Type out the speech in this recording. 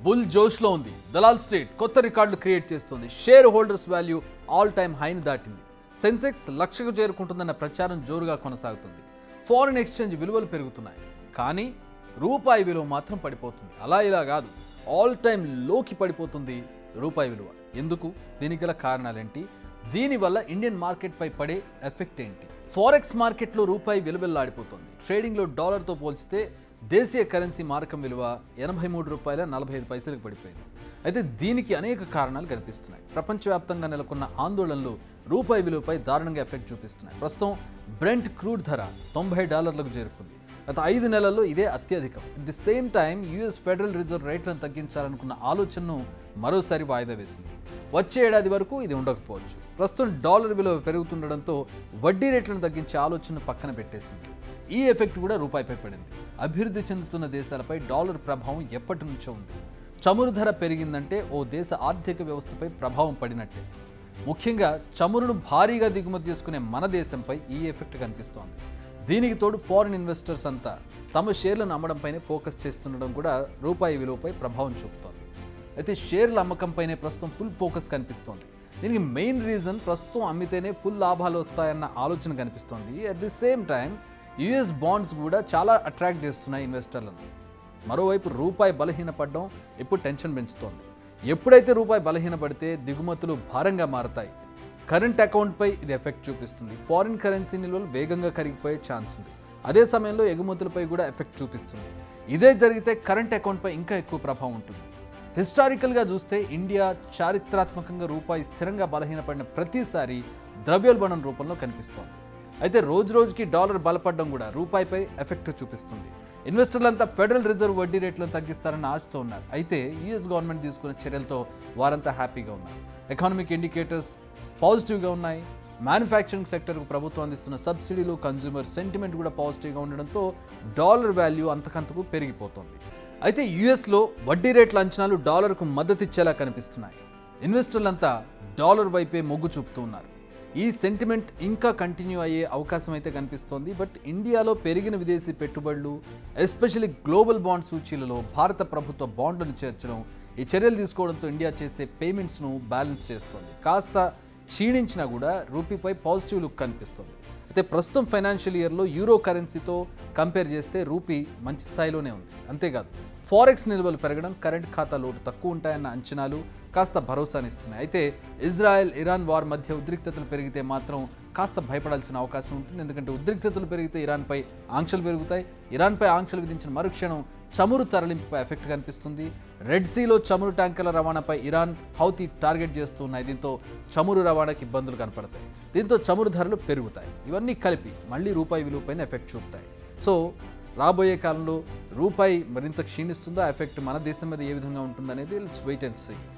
bull జోష్లో ఉంది Dalal street కొత్త రికార్డులు క్రియేట్ చేస్తుంది shareholders value all time హైని దాటింది సెన్సెక్స్ లక్షకు చేరుకుంటుందన్న ప్రచారం జోరుగా కొనసాగుతుంది ఫారిన్ ఎక్స్చేంజ్ విలువలు పెరుగుతున్నాయి కానీ రూపాయి విలువ మాత్రం పడిపోతుంది అలా ఇలా కాదు ఆల్ టైమ్ లోకి పడిపోతుంది రూపాయి విలువ ఎందుకు దీనికి గల కారణాలేంటి దీనివల్ల ఇండియన్ మార్కెట్పై పడే ఎఫెక్ట్ ఏంటి ఫారెక్స్ మార్కెట్లో రూపాయి విలువెల్లాడిపోతుంది ట్రేడింగ్లో డాలర్తో పోల్చితే దేశీయ కరెన్సీ మారకం విలువ ఎనభై మూడు రూపాయల నలభై ఐదు పైసలకు పడిపోయింది అయితే దీనికి అనేక కారణాలు కనిపిస్తున్నాయి ప్రపంచవ్యాప్తంగా నెలకొన్న ఆందోళనలు రూపాయి విలువపై దారుణంగా ఎఫెక్ట్ చూపిస్తున్నాయి ప్రస్తుతం బ్రెంట్ క్రూడ్ ధర తొంభై డాలర్లకు చేరుకుంది గత ఐదు నెలల్లో ఇదే అత్యధికం at the same time US Federal Reserve రేట్లను తగ్గించాలనుకున్న ఆలోచనను మరోసారి వాయిదా వేసింది వచ్చే ఏడాది వరకు ఇది ఉండకపోవచ్చు ప్రస్తుతం డాలర్ విలువ పెరుగుతుండడంతో వడ్డీ రేట్లను తగ్గించే ఆలోచనను పక్కన పెట్టేసింది ఈ ఎఫెక్ట్ కూడా రూపాయిపై పడింది అభివృద్ధి చెందుతున్న దేశాలపై డాలర్ ప్రభావం ఎప్పటి నుంచో ఉంది చమురు ధర పెరిగిందంటే ఓ దేశ ఆర్థిక వ్యవస్థపై ప్రభావం పడినట్టే ముఖ్యంగా చమురును భారీగా దిగుమతి చేసుకునే మన దేశంపై ఈ ఎఫెక్ట్ కనిపిస్తోంది దీనికి తోడు ఫారిన్ ఇన్వెస్టర్స్ అంతా తమ షేర్లను అమ్మడంపైనే ఫోకస్ చేస్తుండడం కూడా రూపాయి విలువపై ప్రభావం చూపుతోంది అయితే షేర్ల అమ్మకంపైనే ప్రస్తుతం ఫుల్ ఫోకస్ కనిపిస్తోంది దీనికి మెయిన్ రీజన్ ప్రస్తుతం అమ్మితేనే ఫుల్ లాభాలు వస్తాయన్న ఆలోచన కనిపిస్తోంది at the same time US bonds కూడా చాలా అట్రాక్ట్ చేస్తున్నాయి ఇన్వెస్టర్లను మరోవైపు రూపాయి బలహీనపడడం ఇప్పుడు టెన్షన్ పెంచుతోంది ఎప్పుడైతే రూపాయి బలహీనపడితే దిగుమతులు భారంగా మారతాయి కరెంట్ అకౌంట్పై ఇది ఎఫెక్ట్ చూపిస్తుంది ఫారిన్ కరెన్సీ నిల్వలు వేగంగా కరిగిపోయే ఛాన్స్ ఉంది అదే సమయంలో ఎగుమతులపై కూడా ఎఫెక్ట్ చూపిస్తుంది ఇదే జరిగితే కరెంట్ అకౌంట్పై ఇంకా ఎక్కువ ప్రభావం ఉంటుంది హిస్టారికల్గా చూస్తే ఇండియా చారిత్రాత్మకంగా రూపాయి స్థిరంగా బలహీనపడిన ప్రతిసారి ద్రవ్యోల్బణం రూపంలో కనిపిస్తోంది అయితే రోజు రోజుకి డాలర్ బలపడడం కూడా రూపాయిపై ఎఫెక్ట్ చూపిస్తుంది ఇన్వెస్టర్లంతా ఫెడరల్ రిజర్వ్ వడ్డీ రేట్లను తగ్గిస్తారని ఆశతో ఉన్నారు అయితే యుఎస్ గవర్నమెంట్ తీసుకున్న చర్యలతో వారంతా హ్యాపీగా ఉన్నారు ఎకానమిక్ ఇండికేటర్స్ పాజిటివ్గా ఉన్నాయి మ్యానుఫ్యాక్చరింగ్ సెక్టర్కు ప్రభుత్వం అందిస్తున్న సబ్సిడీలు కన్జ్యూమర్ సెంటిమెంట్ కూడా పాజిటివ్గా ఉండడంతో డాలర్ వాల్యూ అంతకంతకు పెరిగిపోతోంది అయితే యుఎస్లో వడ్డీ రేట్ల అంచనాలు డాలర్కు మద్దతు ఇచ్చేలా కనిపిస్తున్నాయి ఇన్వెస్టర్లంతా డాలర్ వైపే మొగ్గు చూపుతూ ఉన్నారు ఈ సెంటిమెంట్ ఇంకా కంటిన్యూ అయ్యే అవకాశం అయితే కనిపిస్తోంది బట్ ఇండియాలో పెరిగిన విదేశీ పెట్టుబడులు ఎస్పెషల్లీ గ్లోబల్ బాండ్ సూచీలలో భారత ప్రభుత్వ బాండ్లను చేర్చడం ఈ చర్యలు తీసుకోవడంతో ఇండియా చేసే పేమెంట్స్ను బ్యాలెన్స్ చేస్తోంది కాస్త క్షీణించినా కూడా రూపీపై పాజిటివ్ లుక్ కనిపిస్తుంది అయితే ప్రస్తుతం ఫైనాన్షియల్ ఇయర్లో యూరో కరెన్సీతో కంపేర్ చేస్తే రూపీ మంచి స్థాయిలోనే ఉంది అంతేకాదు ఫారెక్స్ నిల్వలు పెరగడం కరెంట్ ఖాతా లోటు తక్కువ ఉంటాయన్న అంచనాలు కాస్త భరోసానిస్తున్నాయి అయితే ఇజ్రాయెల్ ఇరాన్ వార్ మధ్య ఉద్రిక్తతలు పెరిగితే మాత్రం కాస్త భయపడాల్సిన అవకాశం ఉంటుంది ఎందుకంటే ఉద్రిక్తతలు పెరిగితే ఇరాన్పై ఆంక్షలు పెరుగుతాయి ఇరాన్పై ఆంక్షలు విధించిన మరుక్షణం చమురు తరలింపుపై ఎఫెక్ట్ కనిపిస్తుంది రెడ్ సీలో చమురు ట్యాంకర్ల రవాణాపై ఇరాన్ హౌతీ టార్గెట్ చేస్తున్నాయి దీంతో చమురు రవాణాకి ఇబ్బందులు కనపడతాయి దీంతో చమురు ధరలు పెరుగుతాయి ఇవన్నీ కలిపి మళ్ళీ రూపాయి విలువపైన ఎఫెక్ట్ చూపుతాయి సో రాబోయే కాలంలో రూపాయి మరింత క్షీణిస్తుందా ఎఫెక్ట్ మన దేశం మీద ఏ విధంగా ఉంటుందనేది లెట్స్ వెయిట్ అండ్ సీ